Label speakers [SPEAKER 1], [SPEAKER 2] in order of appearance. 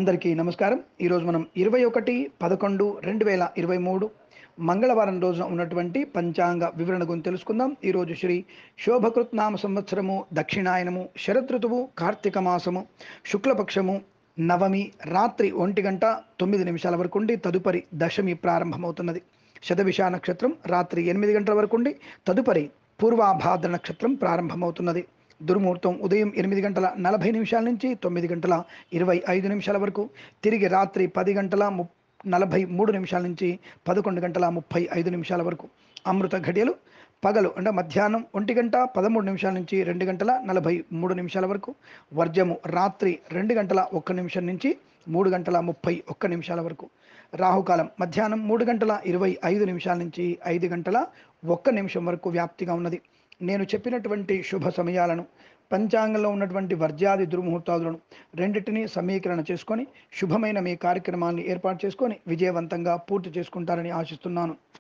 [SPEAKER 1] అందరికీ నమస్కారం ఈరోజు మనం ఇరవై ఒకటి పదకొండు రెండు వేల ఇరవై మూడు మంగళవారం రోజున ఉన్నటువంటి పంచాంగ వివరణ గురించి తెలుసుకుందాం ఈరోజు శ్రీ శోభకృత్ నామ సంవత్సరము దక్షిణాయనము శరదృతువు కార్తీక మాసము శుక్లపక్షము నవమి రాత్రి ఒంటి గంట తొమ్మిది నిమిషాల వరకు ఉండి తదుపరి దశమి ప్రారంభమవుతున్నది శతవిష నక్షత్రం రాత్రి ఎనిమిది గంటల వరకు ఉండి తదుపరి పూర్వాభాద్ర నక్షత్రం ప్రారంభమవుతున్నది దుర్ముహూర్తం ఉదయం ఎనిమిది గంటల నలభై నిమిషాల నుంచి తొమ్మిది గంటల ఇరవై ఐదు నిమిషాల వరకు తిరిగి రాత్రి పది గంటల ము నలభై మూడు నిమిషాల నుంచి పదకొండు గంటల ముప్పై ఐదు నిమిషాల వరకు అమృత ఘడియలు పగలు అంటే మధ్యాహ్నం ఒంటి గంట పదమూడు నిమిషాల నుంచి రెండు గంటల నలభై మూడు నిమిషాల వరకు వర్జము రాత్రి రెండు గంటల ఒక్క నిమిషం నుంచి మూడు గంటల ముప్పై ఒక్క నిమిషాల వరకు రాహుకాలం మధ్యాహ్నం మూడు గంటల ఇరవై ఐదు నిమిషాల నుంచి ఐదు గంటల ఒక్క నిమిషం వరకు వ్యాప్తిగా ఉన్నది నేను చెప్పినటువంటి శుభ సమయాలను పంచాంగంలో ఉన్నటువంటి వర్జాది దుర్ముహూర్తాదులను రెండింటినీ సమీకరణ చేసుకొని శుభమైన మీ కార్యక్రమాన్ని ఏర్పాటు చేసుకొని విజయవంతంగా పూర్తి చేసుకుంటారని ఆశిస్తున్నాను